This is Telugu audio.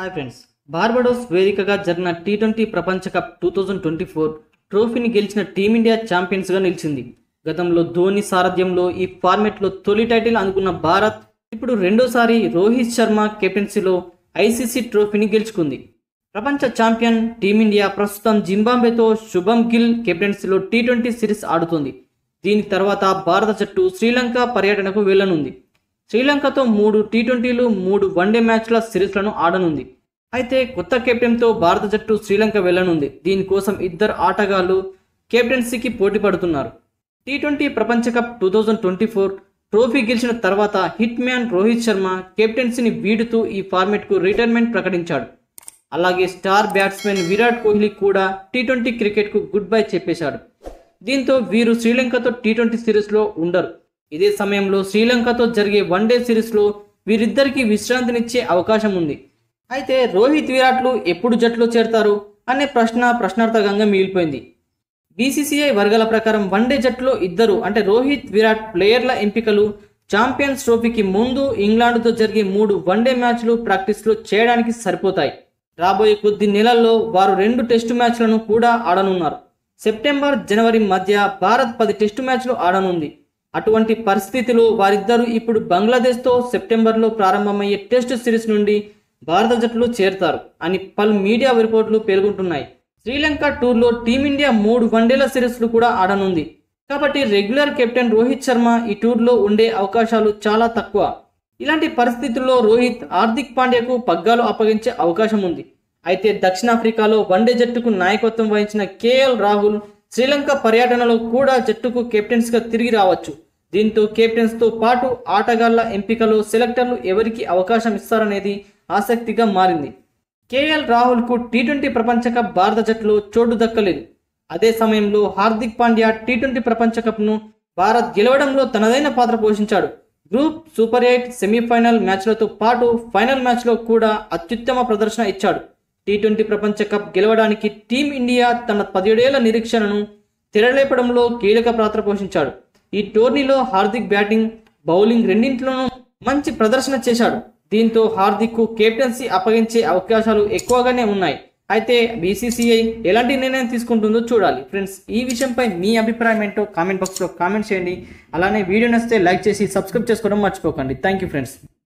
హాయ్ ఫ్రెండ్స్ బార్బడోస్ వేదికగా జరిగిన టీ ట్వంటీ ప్రపంచ cup two thousand twenty four ట్రోఫీని గెలిచిన టీమిండియా ఛాంపియన్స్గా నిలిచింది గతంలో ధోని సారథ్యంలో ఈ ఫార్మెట్లో తొలి టైటిల్ అందుకున్న భారత్ ఇప్పుడు రెండోసారి రోహిత్ శర్మ కెప్టెన్సీలో ఐసీసీ ట్రోఫీని గెలుచుకుంది ప్రపంచ ఛాంపియన్ టీమిండియా ప్రస్తుతం జింబాబ్వేతో శుభం గిల్ కెప్టెన్సీలో టీ ట్వంటీ సిరీస్ ఆడుతుంది దీని తర్వాత భారత జట్టు శ్రీలంక పర్యటనకు వెళ్లనుంది శ్రీలంకతో మూడు టీ ట్వంటీలు మూడు వన్డే మ్యాచ్ల సిరీస్లను ఆడనుంది అయితే కొత్త కెప్టెన్తో భారత జట్టు శ్రీలంక వెళ్లనుంది దీనికోసం ఇద్దరు ఆటగాళ్లు కెప్టెన్సీకి పోటీ పడుతున్నారు టీ ట్వంటీ ప్రపంచ cup two thousand twenty four trophy గెలిచిన తర్వాత హిట్ మ్యాన్ రోహిత్ శర్మ కెప్టెన్సీని వీడుతూ ఈ ఫార్మెట్కు రిటైర్మెంట్ ప్రకటించాడు అలాగే స్టార్ బ్యాట్స్మెన్ విరాట్ కోహ్లీ కూడా టీ ట్వంటీ క్రికెట్కు గుడ్ బై చెప్పేశాడు దీంతో వీరు శ్రీలంకతో టీ ట్వంటీ సిరీస్లో ఉండరు ఇదే సమయంలో శ్రీలంకతో జరిగే వన్డే సిరీస్లో వీరిద్దరికీ విశ్రాంతినిచ్చే అవకాశం ఉంది అయితే రోహిత్ విరాట్లు ఎప్పుడు జట్టులో చేరతారు అనే ప్రశ్న ప్రశ్నార్థకంగా మిగిలిపోయింది బీసీసీఐ వర్గాల ప్రకారం వన్డే జట్టులో ఇద్దరు అంటే రోహిత్ విరాట్ ప్లేయర్ల ఎంపికలు ఛాంపియన్స్ ట్రోఫీకి ముందు ఇంగ్లాండ్తో జరిగే మూడు వన్డే మ్యాచ్లు ప్రాక్టీస్లో చేయడానికి సరిపోతాయి రాబోయే కొద్ది నెలల్లో వారు రెండు టెస్టు మ్యాచ్లను కూడా ఆడనున్నారు సెప్టెంబర్ జనవరి మధ్య భారత్ పది టెస్టు మ్యాచ్లు ఆడనుంది అటువంటి పరిస్థితిలో వారిద్దరూ ఇప్పుడు బంగ్లాదేశ్తో సెప్టెంబర్లో ప్రారంభమయ్యే టెస్ట్ సిరీస్ నుండి భారత జట్టులో చేరతారు అని పలు మీడియా రిపోర్టులు పేర్కొంటున్నాయి శ్రీలంక టూర్లో టీమిండియా మూడు వన్డేల సిరీస్లు కూడా ఆడనుంది కాబట్టి రెగ్యులర్ కెప్టెన్ రోహిత్ శర్మ ఈ టూర్లో ఉండే అవకాశాలు చాలా తక్కువ ఇలాంటి పరిస్థితుల్లో రోహిత్ హార్దిక్ పాండ్యాకు పగ్గాలు అప్పగించే అవకాశం ఉంది అయితే దక్షిణాఫ్రికాలో వన్డే జట్టుకు నాయకత్వం వహించిన కేఎల్ రాహుల్ శ్రీలంక పర్యటనలో కూడా జట్టుకు కెప్టెన్స్గా తిరిగి రావచ్చు దీంతో కెప్టెన్స్తో పాటు ఆటగాళ్ల ఎంపికలో సెలెక్టర్లు ఎవరికి అవకాశం ఇస్తారనేది ఆసక్తిగా మారింది కేఎల్ రాహుల్కు టీ ట్వంటీ ప్రపంచ కప్ భారత జట్టులో చోటు దక్కలేదు అదే సమయంలో హార్దిక్ పాండ్యా టీ ట్వంటీ ప్రపంచ కప్ను భారత్ గెలవడంలో తనదైన పాత్ర పోషించాడు గ్రూప్ సూపర్ ఎయిట్ సెమీఫైనల్ మ్యాచ్లతో పాటు ఫైనల్ మ్యాచ్లో కూడా అత్యుత్తమ ప్రదర్శన ఇచ్చాడు టీ ట్వంటీ ప్రపంచ కప్ గెలవడానికి టీం ఇండియా తన పదిహేడేళ్ల నిరీక్షణను తెరలేపడంలో కీలక పాత్ర పోషించాడు ఈ టోర్నీలో హార్దిక్ బ్యాటింగ్ బౌలింగ్ రెండింటిలోనూ మంచి ప్రదర్శన చేశాడు దీంతో హార్దిక్ కెప్టెన్సీ అప్పగించే అవకాశాలు ఎక్కువగానే ఉన్నాయి అయితే బీసీసీఐ ఎలాంటి నిర్ణయం తీసుకుంటుందో చూడాలి ఫ్రెండ్స్ ఈ విషయంపై మీ అభిప్రాయం ఏంటో కామెంట్ బాక్స్లో కామెంట్ చేయండి అలానే వీడియో నచ్చితే లైక్ చేసి సబ్స్క్రైబ్ చేసుకోవడం మర్చిపోకండి థ్యాంక్ యూ ఫ్రెండ్స్